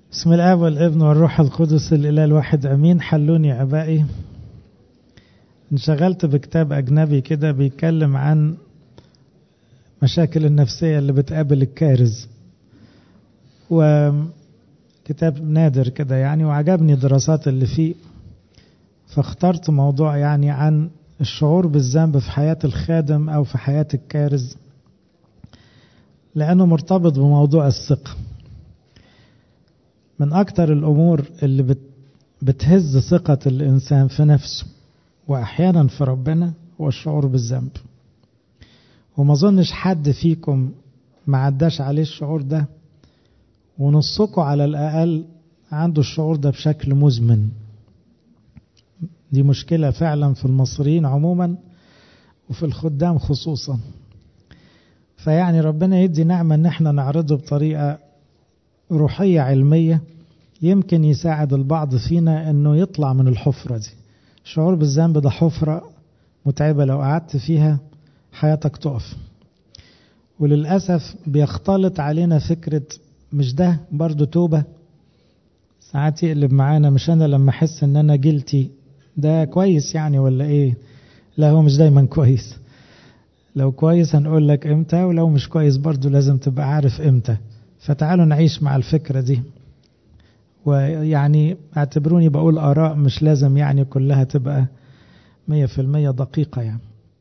بسم الآب والابن والروح القدس الإله الواحد أمين حلوني أبائي انشغلت بكتاب أجنبي كده بيتكلم عن مشاكل النفسية اللي بتقابل الكارز وكتاب نادر كده يعني وعجبني الدراسات اللي فيه فاخترت موضوع يعني عن الشعور بالذنب في حياة الخادم أو في حياة الكارز لأنه مرتبط بموضوع الثقة من أكتر الأمور اللي بت بتهز ثقة الإنسان في نفسه وأحيانا في ربنا هو الشعور بالذنب وما ظنش حد فيكم ما عداش عليه الشعور ده ونصكم على الأقل عنده الشعور ده بشكل مزمن دي مشكلة فعلا في المصريين عموما وفي الخدام خصوصا فيعني ربنا يدي نعمة ان احنا نعرضه بطريقة روحية علمية يمكن يساعد البعض فينا انه يطلع من الحفرة دي الشعور بالذنب ده حفرة متعبة لو قعدت فيها حياتك تقف وللأسف بيختلط علينا فكرة مش ده برضو توبة ساعات يقلب معانا مش أنا لما أحس إن أنا جلتي ده كويس يعني ولا إيه لا هو مش دايما كويس لو كويس هنقول لك إمتى ولو مش كويس برضو لازم تبقى عارف إمتى فتعالوا نعيش مع الفكرة دي ويعني اعتبروني بقول آراء مش لازم يعني كلها تبقى مية في المية دقيقة يعني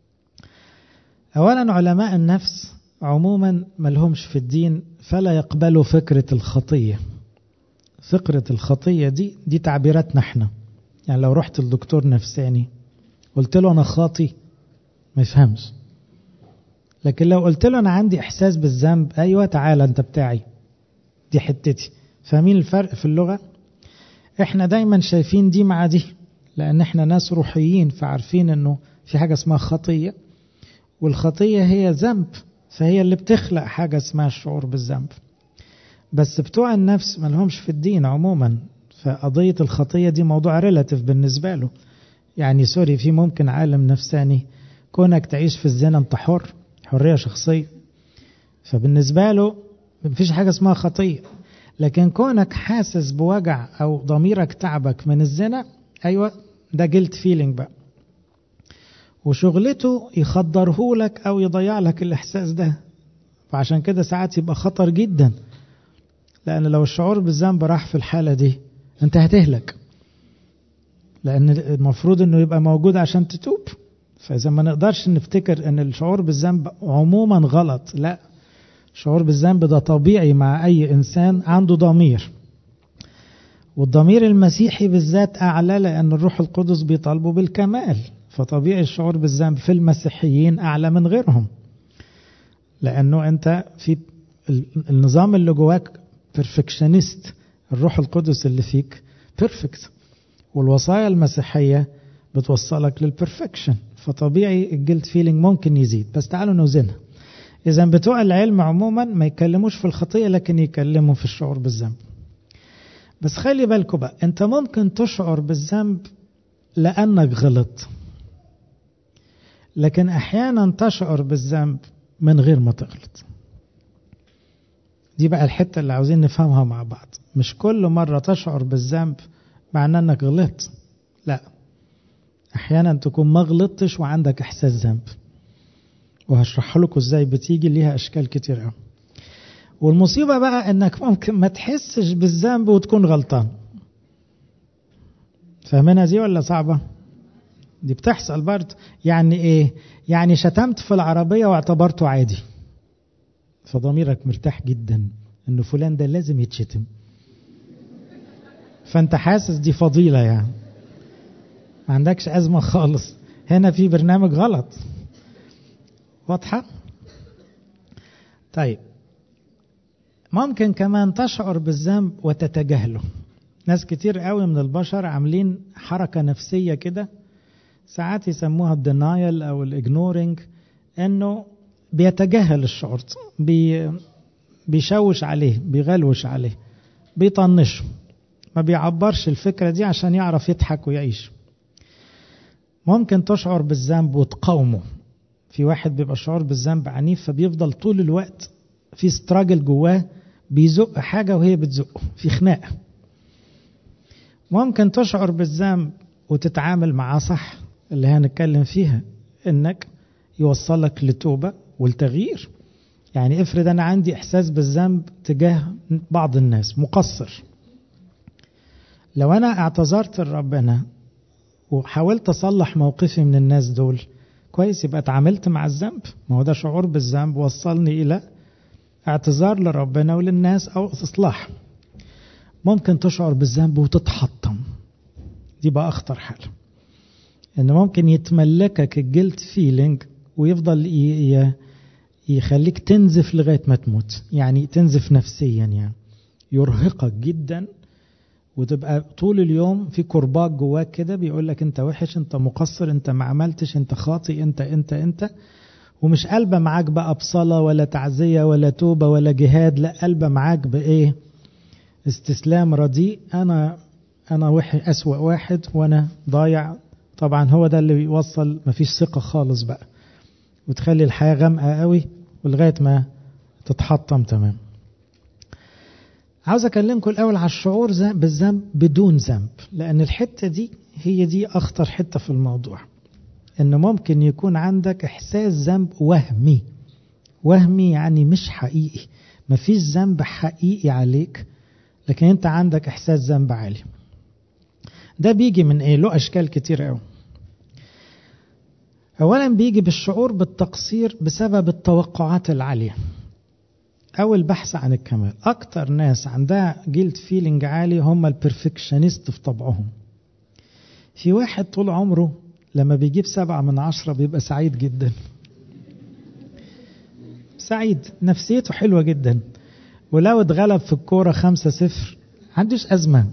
أولا علماء النفس عموما ملهمش في الدين فلا يقبلوا فكرة الخطية فكرة الخطية دي دي تعبيراتنا احنا يعني لو رحت الدكتور نفساني قلت له أنا خاطي ما يفهمش لكن لو قلت له أنا عندي إحساس بالذنب أيوة تعالى أنت بتاعي دي حتتي فاهمين الفرق في اللغة احنا دايما شايفين دي مع دي لأن احنا ناس روحيين فعارفين أنه في حاجة اسمها خطية والخطية هي ذنب فهي اللي بتخلق حاجة اسمها الشعور بالذنب بس بتوع النفس ملهمش في الدين عموما فقضية الخطية دي موضوع ريلاتيف بالنسبة له يعني سوري في ممكن عالم نفساني كونك تعيش في الزنا انت حر حرية شخصية فبالنسبة له مفيش حاجة اسمها خطية لكن كونك حاسس بوجع أو ضميرك تعبك من الزنا أيوة ده جلد فيلينج بقى وشغلته يخدره لك أو يضيع لك الإحساس ده فعشان كده ساعات يبقى خطر جدا لأن لو الشعور بالذنب راح في الحالة دي أنت هتهلك لأن المفروض أنه يبقى موجود عشان تتوب فإذا ما نقدرش نفتكر أن الشعور بالذنب عموما غلط لا الشعور بالذنب ده طبيعي مع أي إنسان عنده ضمير والضمير المسيحي بالذات أعلى لأن الروح القدس بيطالبه بالكمال فطبيعي الشعور بالذنب في المسيحيين أعلى من غيرهم لأنه أنت في النظام اللي جواك بيرفكشنست الروح القدس اللي فيك بيرفكت والوصايا المسيحية بتوصلك للبرفكشن فطبيعي الجلد فيلينج ممكن يزيد بس تعالوا نوزنها إذا بتوع العلم عموما ما يكلموش في الخطية لكن يكلموا في الشعور بالذنب بس خلي بالكم بقى أنت ممكن تشعر بالذنب لأنك غلط لكن أحيانا تشعر بالذنب من غير ما تغلط دي بقى الحتة اللي عاوزين نفهمها مع بعض مش كل مرة تشعر بالذنب معناه أنك غلطت لا أحيانا تكون ما غلطتش وعندك إحساس ذنب وهشرح لكم ازاي بتيجي ليها اشكال كتير قوي والمصيبه بقى انك ممكن ما تحسش بالذنب وتكون غلطان فاهمينها دي ولا صعبه دي بتحصل برضه يعني ايه يعني شتمت في العربيه واعتبرته عادي فضميرك مرتاح جدا انه فلان ده لازم يتشتم فانت حاسس دي فضيله يعني ما عندكش ازمه خالص هنا في برنامج غلط واضحة؟ طيب ممكن كمان تشعر بالذنب وتتجاهله ناس كتير قوي من البشر عاملين حركة نفسية كده ساعات يسموها الدينايل أو الإجنورينج إنه بيتجاهل الشعور بي بيشوش عليه بيغلوش عليه بيطنشه ما بيعبرش الفكرة دي عشان يعرف يضحك ويعيش ممكن تشعر بالذنب وتقاومه في واحد بيبقى شعور بالذنب عنيف فبيفضل طول الوقت في ستراجل جواه بيزق حاجة وهي بتزقه في خناقة ممكن تشعر بالذنب وتتعامل معاه صح اللي هنتكلم فيها انك يوصلك لتوبة والتغيير يعني افرض انا عندي احساس بالذنب تجاه بعض الناس مقصر لو انا اعتذرت لربنا وحاولت اصلح موقفي من الناس دول كويس يبقى اتعاملت مع الذنب ما هو ده شعور بالذنب وصلني الى اعتذار لربنا وللناس او اصلاح ممكن تشعر بالذنب وتتحطم دي بقى اخطر حاله ان ممكن يتملكك الجلد فيلينج ويفضل يخليك تنزف لغايه ما تموت يعني تنزف نفسيا يعني يرهقك جدا وتبقى طول اليوم في كرباج جواك كده بيقول لك انت وحش انت مقصر انت ما عملتش انت خاطئ انت انت انت ومش قلبة معاك بقى بصلاة ولا تعزية ولا توبة ولا جهاد لا قلبة معاك بإيه استسلام رديء أنا أنا وحش أسوأ واحد وأنا ضايع طبعا هو ده اللي بيوصل مفيش ثقة خالص بقى وتخلي الحياة غامقة قوي ولغاية ما تتحطم تمام عاوز اكلمكم الاول على الشعور بالذنب بدون ذنب لان الحته دي هي دي اخطر حته في الموضوع ان ممكن يكون عندك احساس ذنب وهمي وهمي يعني مش حقيقي مفيش ذنب حقيقي عليك لكن انت عندك احساس ذنب عالي ده بيجي من ايه له اشكال كتير قوي اولا بيجي بالشعور بالتقصير بسبب التوقعات العاليه أو البحث عن الكمال أكتر ناس عندها جيلد فيلينج عالي هم البرفكشنست في طبعهم في واحد طول عمره لما بيجيب سبعة من عشرة بيبقى سعيد جدا سعيد نفسيته حلوة جدا ولو اتغلب في الكورة خمسة صفر عندوش أزمة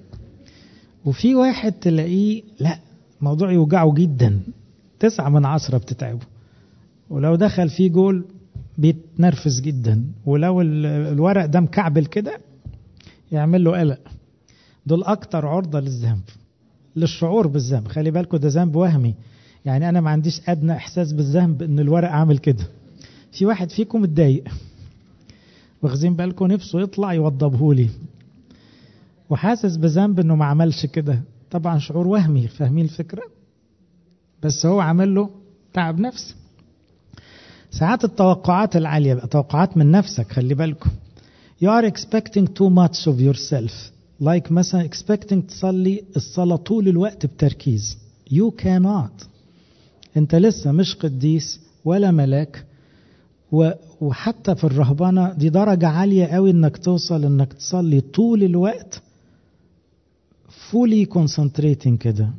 وفي واحد تلاقيه لا موضوع يوجعه جدا تسعة من عشرة بتتعبه ولو دخل فيه جول بيتنرفز جدا ولو الورق ده مكعبل كده يعمل له قلق دول اكتر عرضة للذنب للشعور بالذنب خلي بالكم ده ذنب وهمي يعني انا ما عنديش ادنى احساس بالذنب ان الورق عامل كده في واحد فيكم متضايق واخذين بالكم نفسه يطلع يوضبهولي وحاسس بذنب انه ما عملش كده طبعا شعور وهمي فاهمين الفكره بس هو عمل له تعب نفسي ساعات التوقعات العالية بقى توقعات من نفسك خلي بالكم you are expecting too much of yourself like مثلا expecting تصلي الصلاة طول الوقت بتركيز you cannot انت لسه مش قديس ولا ملاك و وحتى في الرهبنة دي درجة عالية قوي انك توصل انك تصلي طول الوقت fully concentrating كده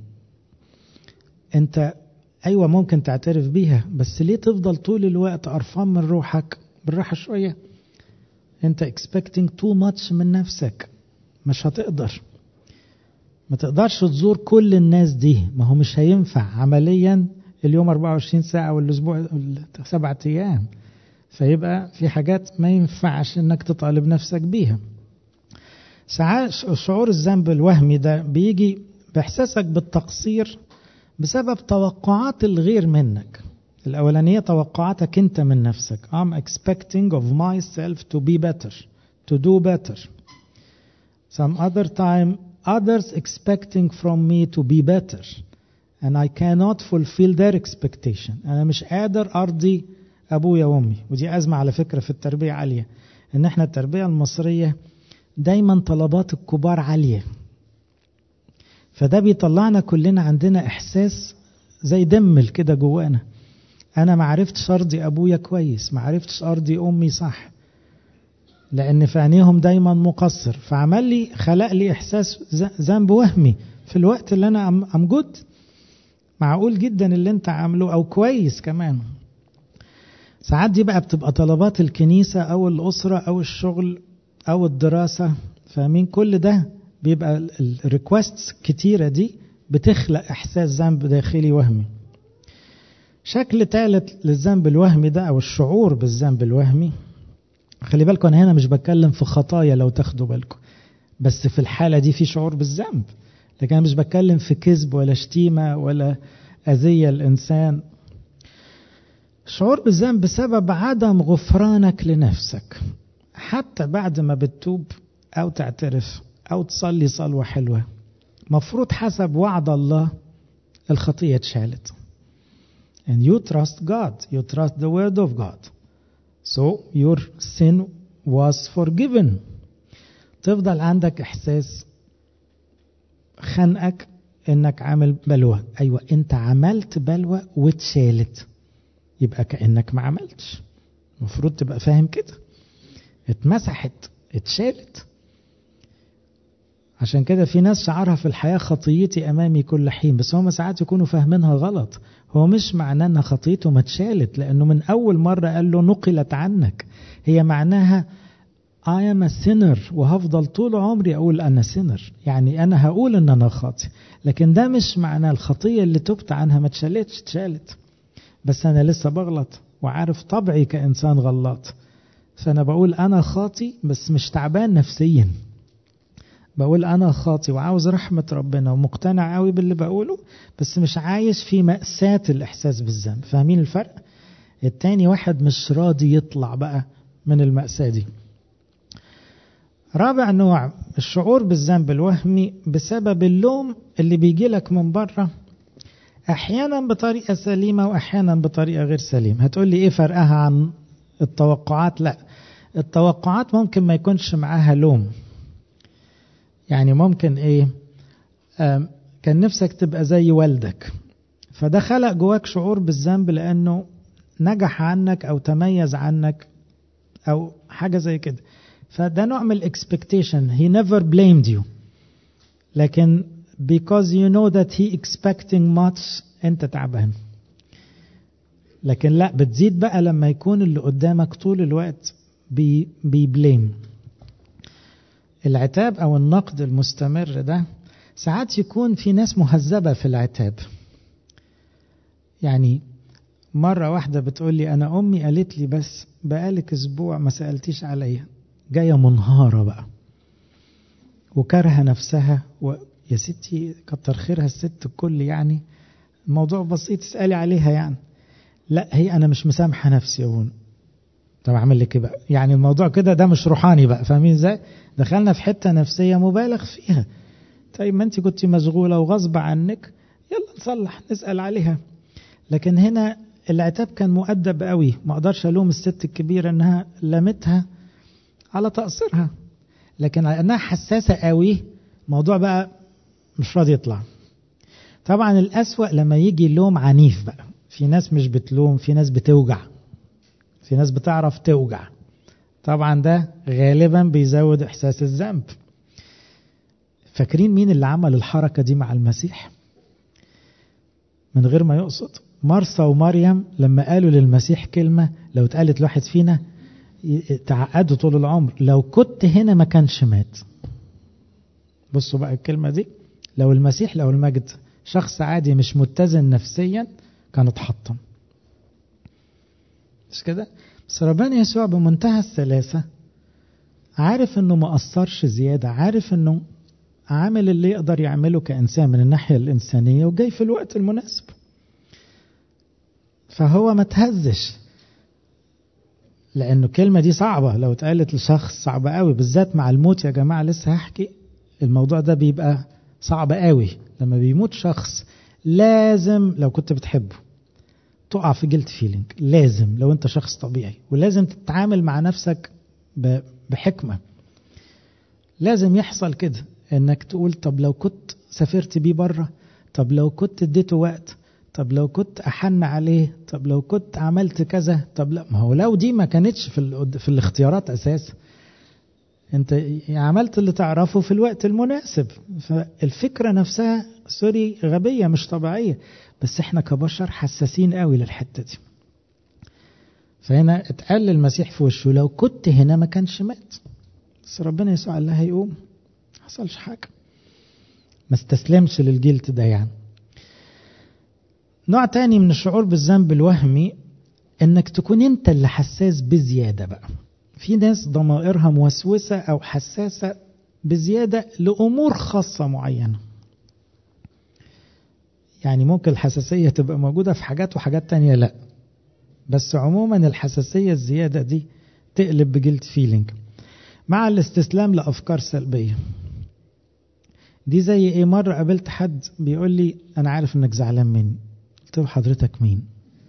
انت ايوه ممكن تعترف بيها بس ليه تفضل طول الوقت قرفان من روحك بالراحه شويه انت expecting too much من نفسك مش هتقدر ما تقدرش تزور كل الناس دي ما هو مش هينفع عمليا اليوم 24 ساعة والأسبوع سبعة أيام فيبقى في حاجات ما ينفعش إنك تطالب نفسك بيها ساعات شعور الذنب الوهمي ده بيجي بإحساسك بالتقصير بسبب توقعات الغير منك الأولانية توقعاتك أنت من نفسك I'm expecting of myself to be better to do better some other time others expecting from me to be better and I cannot fulfill their expectation أنا مش قادر أرضي أبويا وأمي ودي أزمة على فكرة في التربية عالية إن إحنا التربية المصرية دايما طلبات الكبار عالية فده بيطلعنا كلنا عندنا احساس زي دمل كده جوانا انا ما عرفتش ارضي ابويا كويس ما عرفتش ارضي امي صح لان في عينيهم دايما مقصر فعمل لي خلق لي احساس ذنب وهمي في الوقت اللي انا ام جود معقول جدا اللي انت عامله او كويس كمان ساعات دي بقى بتبقى طلبات الكنيسة او الاسرة او الشغل او الدراسة فاهمين كل ده بيبقى الريكوستس كتيرة دي بتخلق إحساس ذنب داخلي وهمي شكل ثالث للذنب الوهمي ده أو الشعور بالذنب الوهمي خلي بالكم أنا هنا مش بتكلم في خطايا لو تاخدوا بالكم بس في الحالة دي في شعور بالذنب لكن أنا مش بتكلم في كذب ولا شتيمة ولا أذية الإنسان شعور بالذنب بسبب عدم غفرانك لنفسك حتى بعد ما بتتوب أو تعترف أو تصلي صلوة حلوة مفروض حسب وعد الله الخطية اتشالت and you trust God you trust the word of God so your sin was forgiven تفضل عندك إحساس خنقك إنك عامل بلوى أيوة أنت عملت بلوى واتشالت يبقى كأنك ما عملتش المفروض تبقى فاهم كده اتمسحت اتشالت عشان كده في ناس شعرها في الحياة خطيتي أمامي كل حين بس هم ساعات يكونوا فاهمينها غلط هو مش معناه أن خطيته ما اتشالت لأنه من أول مرة قال له نقلت عنك هي معناها I am a sinner وهفضل طول عمري أقول أنا sinner يعني أنا هقول أن أنا خاطئ لكن ده مش معناه الخطية اللي تبت عنها ما اتشالتش اتشالت بس أنا لسه بغلط وعارف طبعي كإنسان غلط فأنا بقول أنا خاطي بس مش تعبان نفسيا بقول أنا خاطي وعاوز رحمة ربنا ومقتنع قوي باللي بقوله بس مش عايش في مأساة الإحساس بالذنب فاهمين الفرق؟ التاني واحد مش راضي يطلع بقى من المأساة دي رابع نوع الشعور بالذنب الوهمي بسبب اللوم اللي بيجي لك من بره احيانا بطريقه سليمه واحيانا بطريقه غير سليمه هتقول لي ايه فرقها عن التوقعات لا التوقعات ممكن ما يكونش معاها لوم يعني ممكن ايه كان نفسك تبقى زي والدك فده خلق جواك شعور بالذنب لانه نجح عنك او تميز عنك او حاجه زي كده فده نوع من الاكسبكتيشن he never blamed you لكن because you know that he expecting much انت تعبان لكن لا بتزيد بقى لما يكون اللي قدامك طول الوقت بي بيبليم العتاب او النقد المستمر ده ساعات يكون في ناس مهذبة في العتاب يعني مرة واحدة بتقول لي أنا أمي قالت لي بس بقالك أسبوع ما سألتيش عليا جاية منهارة بقى وكارهة نفسها و... يا ستي كتر خيرها الست الكل يعني الموضوع بسيط اسألي عليها يعني لا هي أنا مش مسامحة نفسي أقول طب أعمل لك إيه بقى يعني الموضوع كده ده مش روحاني بقى فاهمين إزاي دخلنا في حتة نفسية مبالغ فيها طيب ما أنت كنت مشغولة وغصب عنك يلا نصلح نسأل عليها لكن هنا العتاب كان مؤدب قوي ما اقدرش الوم الست الكبيره انها لمتها على تقصيرها لكن لانها حساسه قوي الموضوع بقى مش راضي يطلع طبعا الاسوا لما يجي لوم عنيف بقى في ناس مش بتلوم في ناس بتوجع في ناس بتعرف توجع طبعا ده غالبا بيزود احساس الذنب فاكرين مين اللي عمل الحركه دي مع المسيح من غير ما يقصد مرثا ومريم لما قالوا للمسيح كلمة لو اتقالت لواحد فينا تعقدوا طول العمر لو كنت هنا ما كانش مات بصوا بقى الكلمة دي لو المسيح لو المجد شخص عادي مش متزن نفسيا كان اتحطم مش كده بس ربنا يسوع بمنتهى السلاسة عارف انه ما قصرش زيادة عارف انه عامل اللي يقدر يعمله كإنسان من الناحية الإنسانية وجاي في الوقت المناسب فهو ما تهزش لأنه الكلمة دي صعبة لو اتقالت لشخص صعبة قوي بالذات مع الموت يا جماعة لسه هحكي الموضوع ده بيبقى صعب قوي لما بيموت شخص لازم لو كنت بتحبه تقع في جلد فيلينج لازم لو انت شخص طبيعي ولازم تتعامل مع نفسك بحكمة لازم يحصل كده انك تقول طب لو كنت سافرت بيه بره طب لو كنت اديته وقت طب لو كنت احن عليه طب لو كنت عملت كذا طب لا ما هو لو دي ما كانتش في, في الاختيارات اساسا انت عملت اللي تعرفه في الوقت المناسب فالفكرة نفسها سوري غبية مش طبيعية بس احنا كبشر حساسين قوي للحتة دي فهنا اتقال للمسيح في وشه لو كنت هنا ما كانش مات بس ربنا يسوع قال لها هيقوم حصلش حاجة ما استسلمش للجلد ده يعني نوع تاني من الشعور بالذنب الوهمي انك تكون انت اللي حساس بزيادة بقى في ناس ضمائرها موسوسة او حساسة بزيادة لامور خاصة معينة يعني ممكن الحساسية تبقى موجودة في حاجات وحاجات تانية لا بس عموما الحساسية الزيادة دي تقلب بجلد فيلينج مع الاستسلام لأفكار سلبية دي زي ايه مرة قابلت حد بيقول لي انا عارف انك زعلان مني قلت له حضرتك مين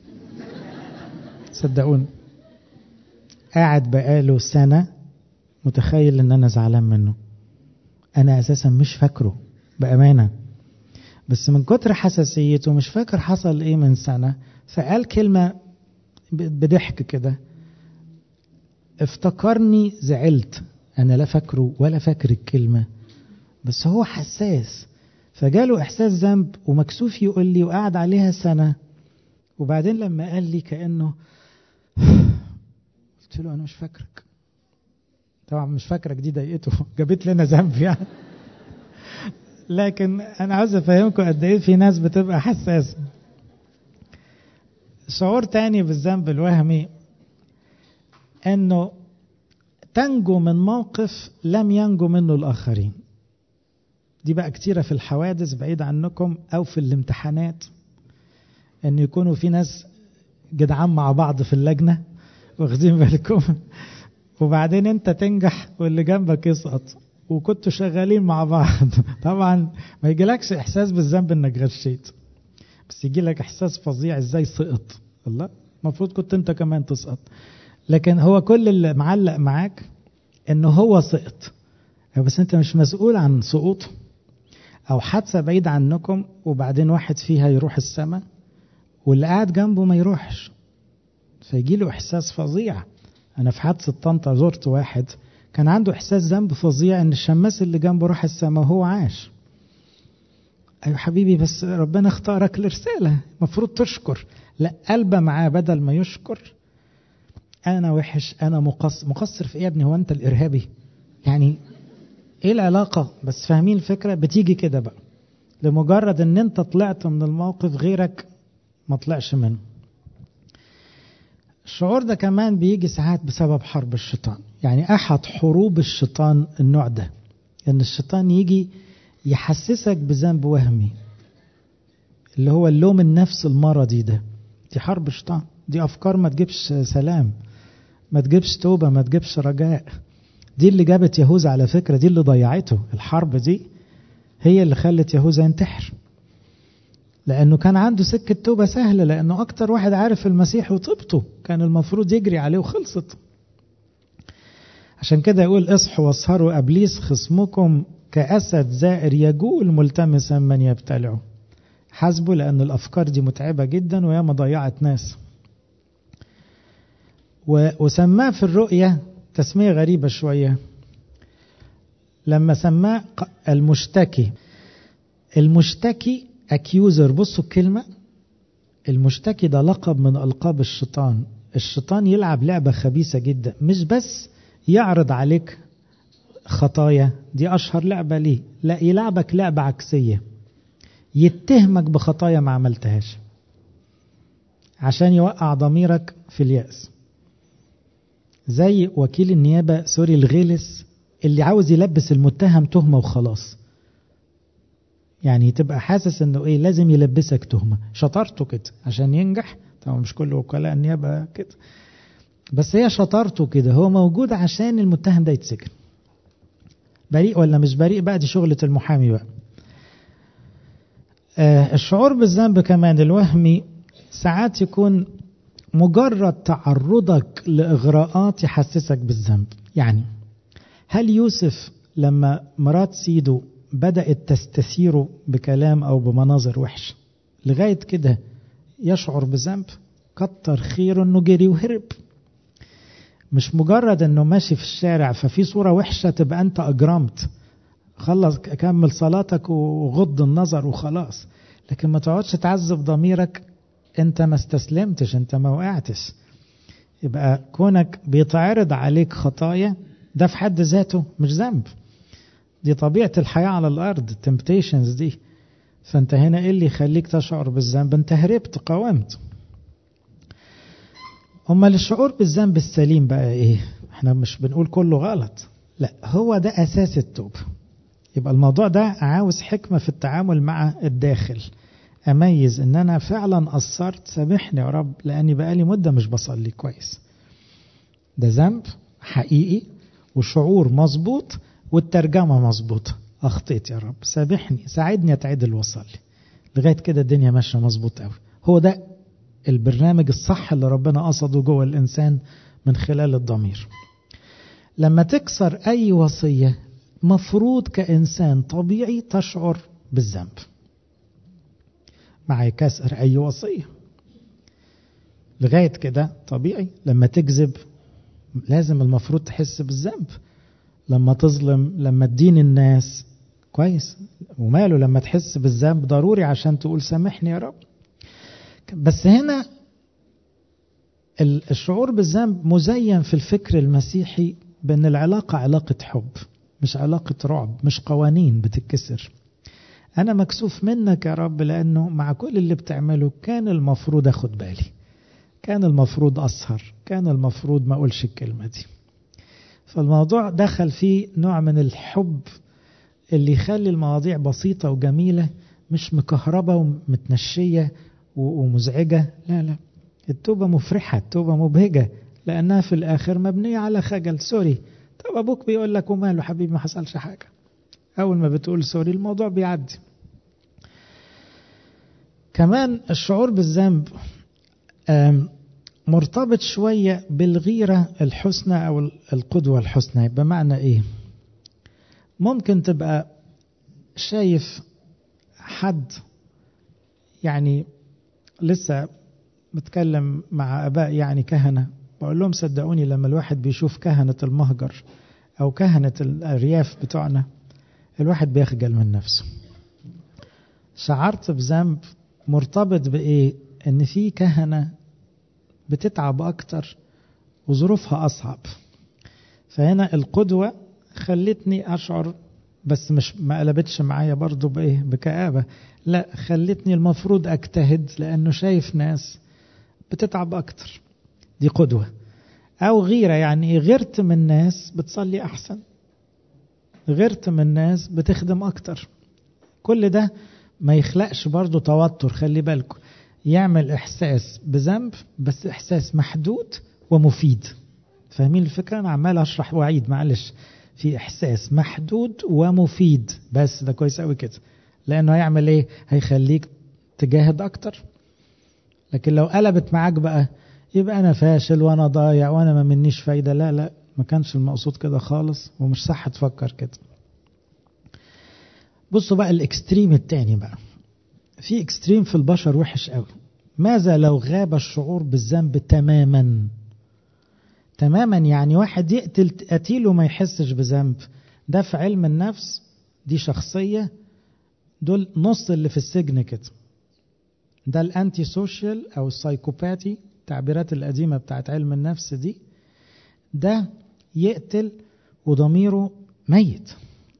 صدقوني قاعد بقاله سنة متخيل ان انا زعلان منه انا اساسا مش فاكره بامانه بس من كتر حساسيته مش فاكر حصل ايه من سنه فقال كلمه بضحك كده افتكرني زعلت انا لا فاكره ولا فاكر الكلمه بس هو حساس فجاله احساس ذنب ومكسوف يقول لي وقعد عليها سنه وبعدين لما قال لي كانه قلت له انا مش فاكرك طبعا مش فاكرك دي ضايقته جابت لنا ذنب يعني لكن انا عاوز افهمكم قد ايه في ناس بتبقى حساسه شعور تاني بالذنب الوهمي انه تنجو من موقف لم ينجو منه الاخرين دي بقى كتيرة في الحوادث بعيد عنكم او في الامتحانات ان يكونوا في ناس جدعان مع بعض في اللجنة واخدين بالكم وبعدين انت تنجح واللي جنبك يسقط وكنتوا شغالين مع بعض طبعا ما يجيلكش احساس بالذنب انك غشيت بس يجي لك احساس فظيع ازاي سقط الله المفروض كنت انت كمان تسقط لكن هو كل اللي معلق معاك انه هو سقط بس انت مش مسؤول عن سقوطه او حادثه بعيد عنكم وبعدين واحد فيها يروح السماء واللي قاعد جنبه ما يروحش فيجي له احساس فظيع انا في حادثه طنطا زرت واحد كان عنده احساس ذنب فظيع ان الشماس اللي جنبه راح السماء وهو عاش ايوه حبيبي بس ربنا اختارك لرساله المفروض تشكر لا قلبه معاه بدل ما يشكر انا وحش انا مقصر مقصر في ايه يا ابني هو انت الارهابي يعني ايه العلاقه بس فاهمين الفكره بتيجي كده بقى لمجرد ان انت طلعت من الموقف غيرك ما طلعش منه الشعور ده كمان بيجي ساعات بسبب حرب الشيطان يعني احد حروب الشيطان النوع ده ان الشيطان يجي يحسسك بذنب وهمي اللي هو اللوم النفس المرضي ده دي حرب الشيطان دي افكار ما تجيبش سلام ما تجيبش توبه ما تجيبش رجاء دي اللي جابت يهوذا على فكره دي اللي ضيعته الحرب دي هي اللي خلت يهوذا ينتحر لانه كان عنده سكه توبه سهله لانه اكتر واحد عارف المسيح وطيبته كان المفروض يجري عليه وخلصت عشان كده يقول اصحوا واسهروا ابليس خصمكم كاسد زائر يجول ملتمسا من يبتلعه حاسبه لان الافكار دي متعبه جدا وياما ضيعت ناس وسماه في الرؤيه تسميه غريبه شويه لما سماه المشتكي المشتكي اكيوزر بصوا الكلمة المشتكي ده لقب من ألقاب الشيطان الشيطان يلعب لعبة خبيثة جدا مش بس يعرض عليك خطايا دي أشهر لعبة ليه لا يلعبك لعبة عكسية يتهمك بخطايا ما عملتهاش عشان يوقع ضميرك في اليأس زي وكيل النيابة سوري الغلس اللي عاوز يلبس المتهم تهمة وخلاص يعني تبقى حاسس انه ايه لازم يلبسك تهمه شطارته كده عشان ينجح طبعا مش كل وكلاء النيابه كده بس هي شطارته كده هو موجود عشان المتهم ده يتسجن بريء ولا مش بريء بقى دي شغلة المحامي بقى آه الشعور بالذنب كمان الوهمي ساعات يكون مجرد تعرضك لإغراءات يحسسك بالذنب يعني هل يوسف لما مرات سيده بدأت تستثيره بكلام أو بمناظر وحشة لغاية كده يشعر بذنب كتر خيره انه جري وهرب مش مجرد انه ماشي في الشارع ففي صورة وحشة تبقى انت اجرمت خلص كمل صلاتك وغض النظر وخلاص لكن ما تقعدش تعذب ضميرك انت ما استسلمتش انت ما وقعتش يبقى كونك بيتعرض عليك خطايا ده في حد ذاته مش ذنب دي طبيعة الحياة على الأرض التمبتيشنز دي فأنت هنا إيه اللي يخليك تشعر بالذنب أنت هربت قاومت أمال الشعور بالذنب السليم بقى إيه احنا مش بنقول كله غلط لا هو ده أساس التوبة يبقى الموضوع ده عاوز حكمة في التعامل مع الداخل أميز إن أنا فعلا قصرت سامحني يا رب لأني بقالي مدة مش بصلي كويس ده ذنب حقيقي وشعور مظبوط والترجمة مظبوطة أخطيت يا رب سامحني ساعدني أتعدل وأصلي لغاية كده الدنيا ماشية مظبوط قوي هو ده البرنامج الصح اللي ربنا قصده جوه الإنسان من خلال الضمير لما تكسر أي وصية مفروض كإنسان طبيعي تشعر بالذنب مع كسر أي وصية لغاية كده طبيعي لما تكذب لازم المفروض تحس بالذنب لما تظلم لما تدين الناس كويس وماله لما تحس بالذنب ضروري عشان تقول سامحني يا رب بس هنا الشعور بالذنب مزين في الفكر المسيحي بأن العلاقة علاقة حب مش علاقة رعب مش قوانين بتتكسر أنا مكسوف منك يا رب لأنه مع كل اللي بتعمله كان المفروض أخد بالي كان المفروض أسهر كان المفروض ما أقولش الكلمة دي فالموضوع دخل فيه نوع من الحب اللي يخلي المواضيع بسيطة وجميلة مش مكهربة ومتنشية ومزعجة لا لا التوبة مفرحة التوبة مبهجة لأنها في الآخر مبنية على خجل سوري طب أبوك بيقول لك وماله حبيبي ما حصلش حاجة أول ما بتقول سوري الموضوع بيعدي كمان الشعور بالذنب مرتبط شوية بالغيرة الحسنى أو القدوة الحسنى بمعنى إيه ممكن تبقى شايف حد يعني لسه بتكلم مع أباء يعني كهنة بقول لهم صدقوني لما الواحد بيشوف كهنة المهجر أو كهنة الأرياف بتوعنا الواحد بيخجل من نفسه شعرت بذنب مرتبط بإيه إن في كهنة بتتعب أكتر وظروفها أصعب فهنا القدوة خلتني أشعر بس مش ما قلبتش معايا برضو بإيه بكآبة لا خلتني المفروض أجتهد لأنه شايف ناس بتتعب أكتر دي قدوة أو غيرة يعني غيرت من ناس بتصلي أحسن غيرت من ناس بتخدم أكتر كل ده ما يخلقش برضو توتر خلي بالكم يعمل إحساس بذنب بس إحساس محدود ومفيد فاهمين الفكرة أنا عمال أشرح وأعيد معلش في إحساس محدود ومفيد بس ده كويس قوي كده لأنه هيعمل إيه هيخليك تجاهد أكتر لكن لو قلبت معاك بقى يبقى أنا فاشل وأنا ضايع وأنا ما منيش فايدة لا لا ما كانش المقصود كده خالص ومش صح تفكر كده بصوا بقى الاكستريم التاني بقى في اكستريم في البشر وحش قوي ماذا لو غاب الشعور بالذنب تماما تماما يعني واحد يقتل قتيل وما يحسش بذنب ده في علم النفس دي شخصية دول نص اللي في السجن كده ده الانتي سوشيال او السايكوباتي التعبيرات القديمة بتاعت علم النفس دي ده يقتل وضميره ميت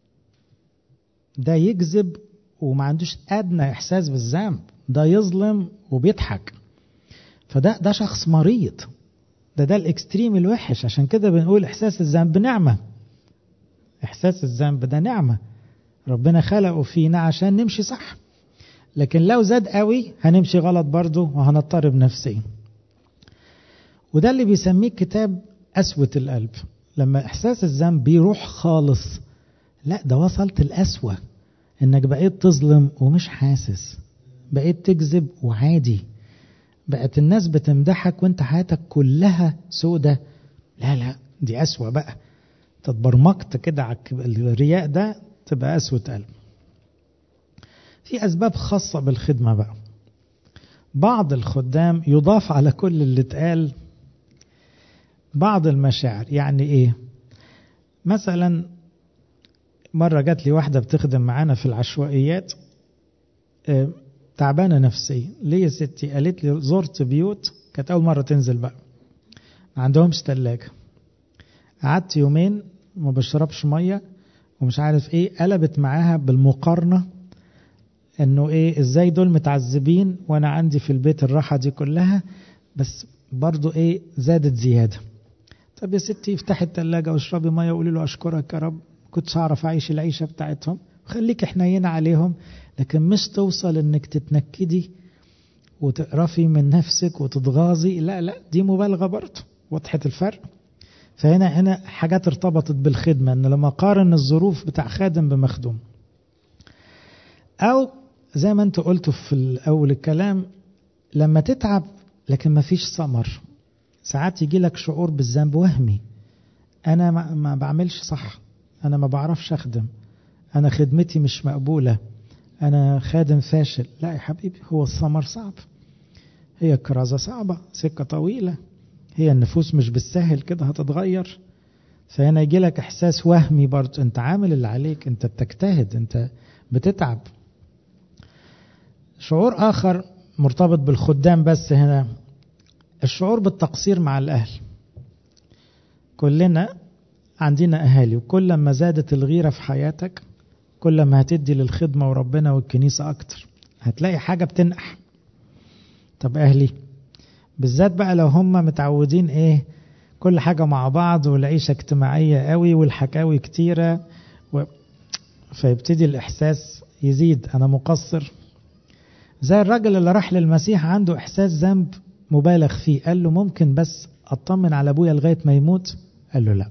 ده يكذب وما عندوش ادنى احساس بالذنب ده يظلم وبيضحك فده ده شخص مريض ده ده الاكستريم الوحش عشان كده بنقول احساس الذنب نعمه احساس الذنب ده نعمه ربنا خلقه فينا عشان نمشي صح لكن لو زاد قوي هنمشي غلط برضه وهنضطرب نفسيا وده اللي بيسميه كتاب قسوة القلب لما إحساس الذنب بيروح خالص لا ده وصلت القسوة إنك بقيت تظلم ومش حاسس بقيت تكذب وعادي بقت الناس بتمدحك وانت حياتك كلها سودة لا لا دي قسوة بقى تتبرمجت كده على الرياء ده تبقى قسوة قلب في أسباب خاصة بالخدمة بقى بعض الخدام يضاف على كل اللي اتقال بعض المشاعر يعني ايه مثلا مرة جات لي واحدة بتخدم معانا في العشوائيات اه تعبانة نفسيا ليه يا ستي قالت لي زرت بيوت كانت أول مرة تنزل بقى ما عندهمش تلاجة قعدت يومين ما بشربش مية ومش عارف ايه قلبت معاها بالمقارنة انه ايه ازاي دول متعذبين وانا عندي في البيت الراحة دي كلها بس برضو ايه زادت زيادة طب يا ستي افتحي التلاجة واشربي مية وقولي له اشكرك يا رب كنتش اعرف اعيش العيشة بتاعتهم خليك حنينة عليهم لكن مش توصل انك تتنكدي وتقرفي من نفسك وتتغاظي لا لا دي مبالغة برضه وضحت الفرق فهنا هنا حاجات ارتبطت بالخدمة ان لما قارن الظروف بتاع خادم بمخدوم او زي ما انت قلتوا في الاول الكلام لما تتعب لكن ما فيش ثمر ساعات يجي لك شعور بالذنب وهمي انا ما, ما بعملش صح انا ما بعرفش اخدم انا خدمتي مش مقبولة انا خادم فاشل لا يا حبيبي هو الثمر صعب هي الكرازة صعبة سكة طويلة هي النفوس مش بالسهل كده هتتغير فهنا يجي لك احساس وهمي برضه انت عامل اللي عليك انت بتجتهد انت بتتعب شعور اخر مرتبط بالخدام بس هنا الشعور بالتقصير مع الاهل كلنا عندنا اهالي وكل ما زادت الغيره في حياتك كل ما هتدي للخدمه وربنا والكنيسه اكتر هتلاقي حاجه بتنقح طب اهلي بالذات بقى لو هم متعودين ايه كل حاجه مع بعض والعيشه اجتماعيه قوي والحكاوي كتيره و... فيبتدي الاحساس يزيد انا مقصر زي الراجل اللي راح للمسيح عنده احساس ذنب مبالغ فيه قال له ممكن بس اطمن على ابويا لغايه ما يموت قال له لا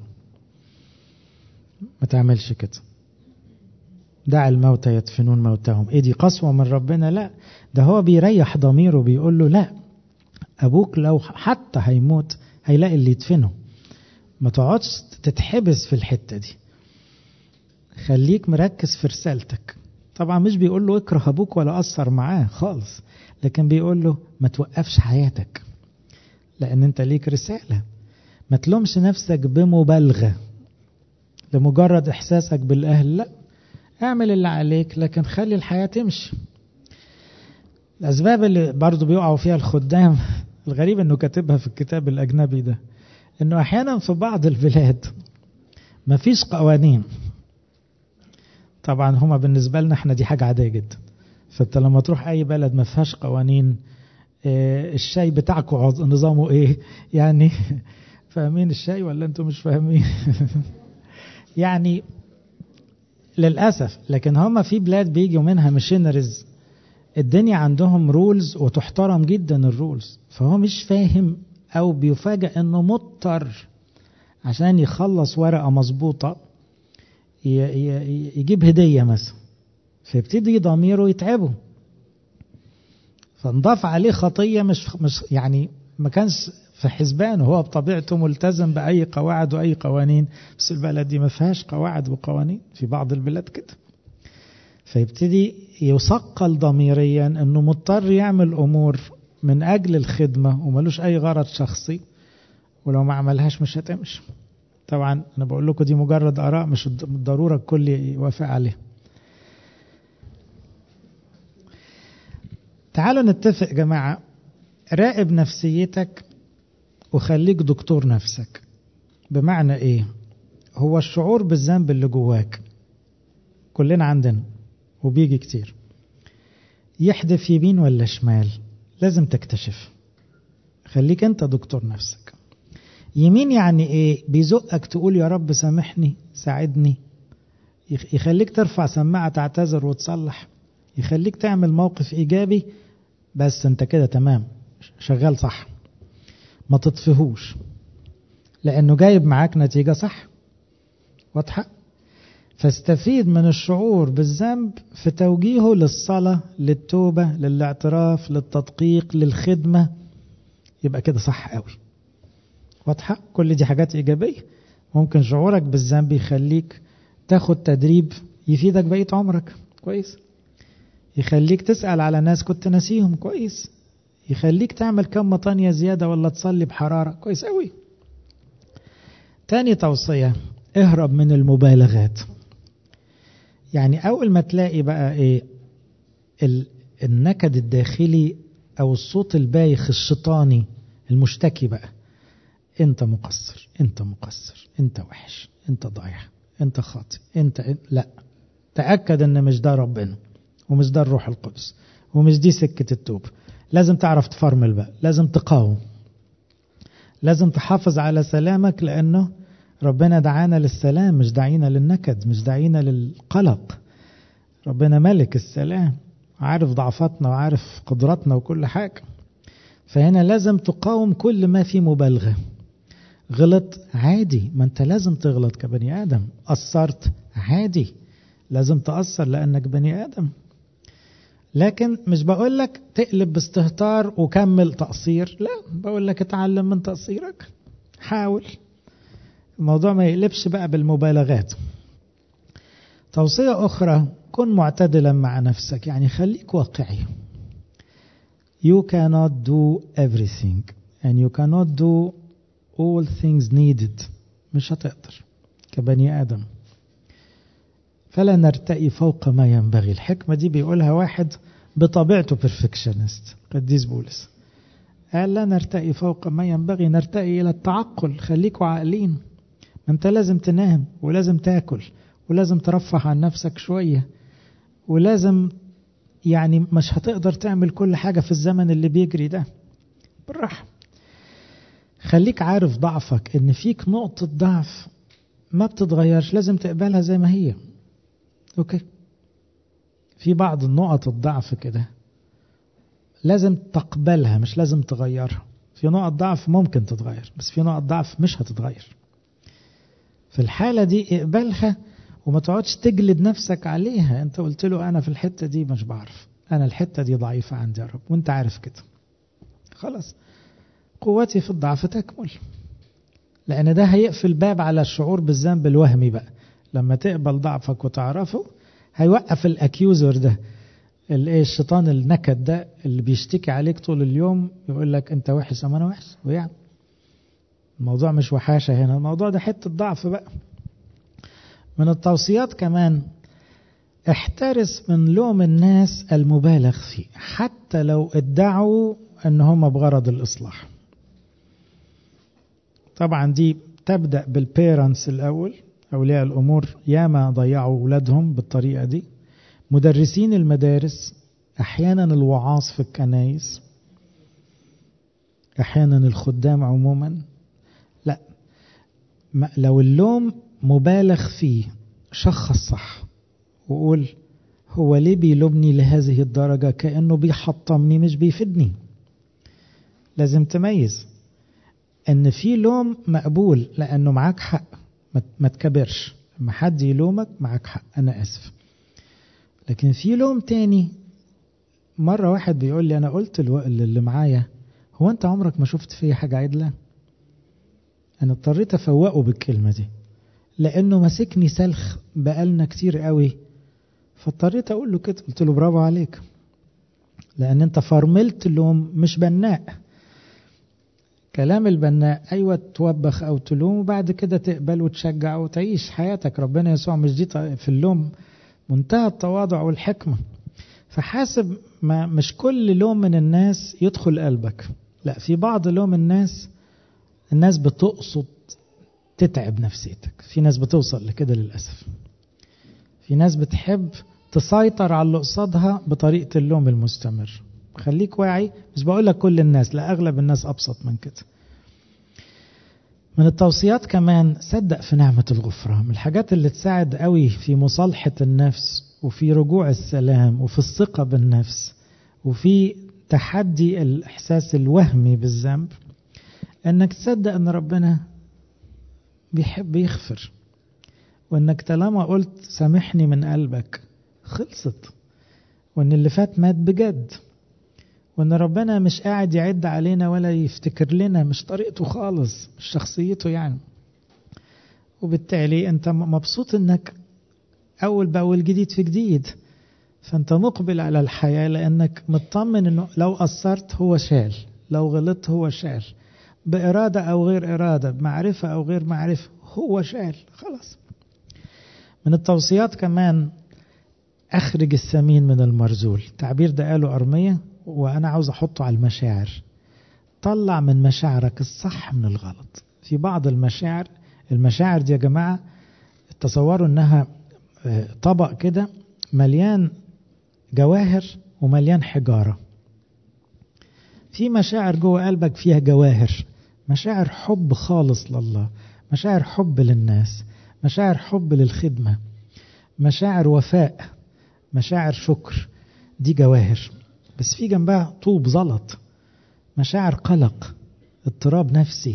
ما تعملش كده دع الموتى يدفنون موتهم ايه دي قسوة من ربنا لا ده هو بيريح ضميره بيقول له لا ابوك لو حتى هيموت هيلاقي اللي يدفنه ما تقعدش تتحبس في الحتة دي خليك مركز في رسالتك طبعا مش بيقول له اكره ابوك ولا اثر معاه خالص لكن بيقول له ما توقفش حياتك لان انت ليك رسالة ما تلومش نفسك بمبالغة لمجرد احساسك بالاهل لا اعمل اللي عليك لكن خلي الحياة تمشي الأسباب اللي برضو بيقعوا فيها الخدام الغريب أنه كاتبها في الكتاب الأجنبي ده أنه أحيانا في بعض البلاد مفيش قوانين طبعا هما بالنسبة لنا احنا دي حاجة عادية جدا فانت لما تروح أي بلد ما فيهاش قوانين اه الشاي بتاعكم نظامه ايه يعني فاهمين الشاي ولا انتم مش فاهمين يعني للأسف لكن هم في بلاد بيجوا منها ميشنريز الدنيا عندهم رولز وتحترم جدا الرولز فهو مش فاهم أو بيفاجأ أنه مضطر عشان يخلص ورقة مظبوطة يجيب هدية مثلا فيبتدي ضميره يتعبه فانضاف عليه خطية مش مش يعني ما كانش في حسبانه هو بطبيعته ملتزم بأي قواعد وأي قوانين بس البلد دي ما فيهاش قواعد وقوانين في بعض البلاد كده فيبتدي يثقل ضميريا انه مضطر يعمل امور من اجل الخدمة وملوش اي غرض شخصي ولو ما عملهاش مش هتمشي طبعا انا بقول لكم دي مجرد اراء مش بالضرورة الكل يوافق عليها تعالوا نتفق يا جماعة راقب نفسيتك وخليك دكتور نفسك بمعنى ايه هو الشعور بالذنب اللي جواك كلنا عندنا وبيجي كتير يحدف يمين ولا شمال لازم تكتشف خليك انت دكتور نفسك يمين يعني ايه بيزقك تقول يا رب سامحني ساعدني يخليك ترفع سماعة تعتذر وتصلح يخليك تعمل موقف ايجابي بس انت كده تمام شغال صح ما تطفيهوش لانه جايب معاك نتيجة صح واضحة فاستفيد من الشعور بالذنب في توجيهه للصلاة للتوبة للاعتراف للتدقيق للخدمة يبقى كده صح قوي واضحة كل دي حاجات إيجابية ممكن شعورك بالذنب يخليك تاخد تدريب يفيدك بقية عمرك كويس يخليك تسأل على ناس كنت ناسيهم كويس يخليك تعمل كم مطانية زيادة ولا تصلي بحرارة كويس قوي تاني توصية اهرب من المبالغات يعني أول ما تلاقي بقى إيه النكد الداخلي أو الصوت البايخ الشيطاني المشتكي بقى أنت مقصر أنت مقصر أنت وحش أنت ضايع أنت خاطئ أنت لا تأكد أن مش ده ربنا ومش ده الروح القدس ومش دي سكة التوب لازم تعرف تفرمل بقى لازم تقاوم لازم تحافظ على سلامك لأنه ربنا دعانا للسلام مش دعينا للنكد مش دعينا للقلق ربنا ملك السلام عارف ضعفاتنا وعارف قدراتنا وكل حاجة فهنا لازم تقاوم كل ما في مبالغة غلط عادي ما انت لازم تغلط كبني ادم قصرت عادي لازم تقصر لانك بني ادم لكن مش بقول لك تقلب باستهتار وكمل تقصير لا بقول لك اتعلم من تقصيرك حاول الموضوع ما يقلبش بقى بالمبالغات توصية أخرى كن معتدلا مع نفسك يعني خليك واقعي you cannot do everything and you cannot do all things needed مش هتقدر كبني آدم فلا نرتقي فوق ما ينبغي الحكمة دي بيقولها واحد بطبيعته perfectionist قديس بولس قال لا نرتقي فوق ما ينبغي نرتقي إلى التعقل خليكوا عاقلين ما انت لازم تنام ولازم تاكل ولازم ترفه عن نفسك شوية ولازم يعني مش هتقدر تعمل كل حاجة في الزمن اللي بيجري ده بالراحة خليك عارف ضعفك ان فيك نقطة ضعف ما بتتغيرش لازم تقبلها زي ما هي اوكي في بعض النقط الضعف كده لازم تقبلها مش لازم تغيرها في نقط ضعف ممكن تتغير بس في نقط ضعف مش هتتغير في الحالة دي اقبلها وما تقعدش تجلد نفسك عليها انت قلت له انا في الحتة دي مش بعرف انا الحتة دي ضعيفة عندي يا رب وانت عارف كده خلاص قوتي في الضعف تكمل لان ده هيقفل باب على الشعور بالذنب الوهمي بقى لما تقبل ضعفك وتعرفه هيوقف الاكيوزر ده الايه الشيطان النكد ده اللي بيشتكي عليك طول اليوم يقول لك انت وحش اما انا وحش ويعني الموضوع مش وحاشه هنا الموضوع ده حته ضعف بقى من التوصيات كمان احترس من لوم الناس المبالغ فيه حتى لو ادعوا ان هم بغرض الاصلاح طبعا دي تبدا بالبيرنتس الاول اولياء الامور ياما ضيعوا اولادهم بالطريقه دي مدرسين المدارس احيانا الوعاظ في الكنايس احيانا الخدام عموما لا لو اللوم مبالغ فيه شخص صح وقول هو ليه بيلومني لهذه الدرجة كأنه بيحطمني مش بيفيدني لازم تميز ان في لوم مقبول لانه معاك حق ما تكبرش لما حد يلومك معاك حق انا اسف لكن في لوم تاني مرة واحد بيقول لي انا قلت اللي معايا هو انت عمرك ما شفت فيا حاجة عدلة انا اضطريت افوقه بالكلمة دي لانه ماسكني سلخ بقالنا كتير قوي فاضطريت اقول له كده قلت له برافو عليك لان انت فرملت لوم مش بناء كلام البناء ايوه توبخ او تلوم وبعد كده تقبل وتشجع وتعيش حياتك ربنا يسوع مش دي في اللوم منتهى التواضع والحكمه فحاسب ما مش كل لوم من الناس يدخل قلبك لا في بعض لوم الناس الناس بتقصد تتعب نفسيتك في ناس بتوصل لكده للأسف في ناس بتحب تسيطر على اللي قصادها بطريقة اللوم المستمر خليك واعي مش بقول لك كل الناس لا أغلب الناس أبسط من كده من التوصيات كمان صدق في نعمة الغفران من الحاجات اللي تساعد قوي في مصالحة النفس وفي رجوع السلام وفي الثقة بالنفس وفي تحدي الإحساس الوهمي بالذنب انك تصدق ان ربنا بيحب يغفر وانك طالما قلت سامحني من قلبك خلصت وان اللي فات مات بجد وان ربنا مش قاعد يعد علينا ولا يفتكر لنا مش طريقته خالص مش شخصيته يعني وبالتالي انت مبسوط انك اول باول جديد في جديد فانت مقبل على الحياة لانك مطمن انه لو قصرت هو شال لو غلطت هو شال بإرادة أو غير إرادة بمعرفة أو غير معرفة هو شال خلاص من التوصيات كمان أخرج السمين من المرزول التعبير ده قاله أرمية وأنا عاوز أحطه على المشاعر طلع من مشاعرك الصح من الغلط في بعض المشاعر المشاعر دي يا جماعة تصوروا إنها طبق كده مليان جواهر ومليان حجاره في مشاعر جوه قلبك فيها جواهر مشاعر حب خالص لله مشاعر حب للناس مشاعر حب للخدمة مشاعر وفاء مشاعر شكر دي جواهر بس في جنبها طوب زلط مشاعر قلق اضطراب نفسي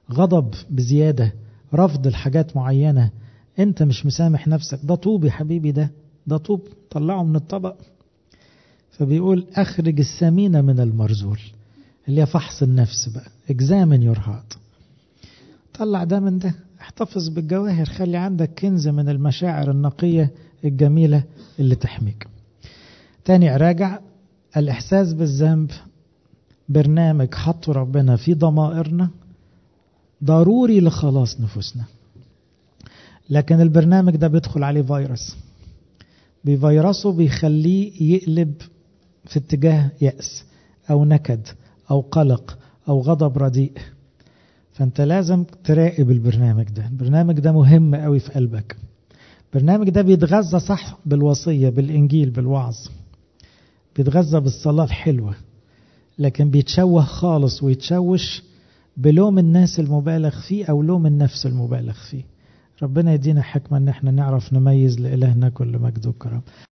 غضب بزيادة رفض الحاجات معينة انت مش مسامح نفسك ده طوب يا حبيبي ده ده طوب طلعه من الطبق فبيقول اخرج السمينة من المرزول اللي هي فحص النفس بقى examine your heart طلع ده من ده احتفظ بالجواهر خلي عندك كنز من المشاعر النقية الجميلة اللي تحميك تاني راجع الإحساس بالذنب برنامج حطه ربنا في ضمائرنا ضروري لخلاص نفوسنا لكن البرنامج ده بيدخل عليه فيروس بفيروسه بيخليه يقلب في اتجاه يأس أو نكد أو قلق أو غضب رديء فأنت لازم تراقب البرنامج ده البرنامج ده مهم قوي في قلبك البرنامج ده بيتغذى صح بالوصية بالإنجيل بالوعظ بيتغذى بالصلاة الحلوة لكن بيتشوه خالص ويتشوش بلوم الناس المبالغ فيه أو لوم النفس المبالغ فيه ربنا يدينا حكمة ان احنا نعرف نميز لإلهنا كل مجد وكرم